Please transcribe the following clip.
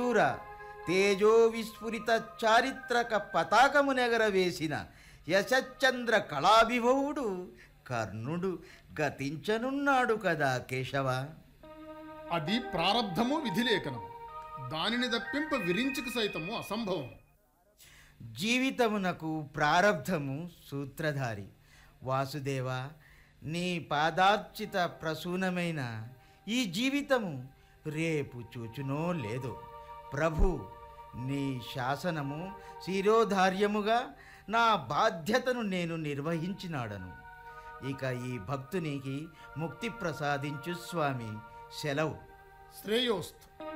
శూర తేజో విస్ఫురిత చారిత్రక పతాకము నెగరవేసిన యశచంద్ర కళాభిభవుడు కర్ణుడు గతించనున్నాడు కదా కేశవ అది ప్రారబ్ధము విధిలేఖనం దానిని తప్పింప విరించుకు సైతము అసంభవం జీవితమునకు ప్రారబ్ధము సూత్రధారి వాసుదేవ నీ పాదార్చిత ప్రసూనమైన ఈ జీవితము రేపు చూచునో లేదో ప్రభు నీ శాసనము శిరోధార్యముగా నా బాధ్యతను నేను నిర్వహించినాడను ఇక ఈ భక్తునికి ముక్తి ప్రసాదించు స్వామి సెలవు శ్రేయోస్త్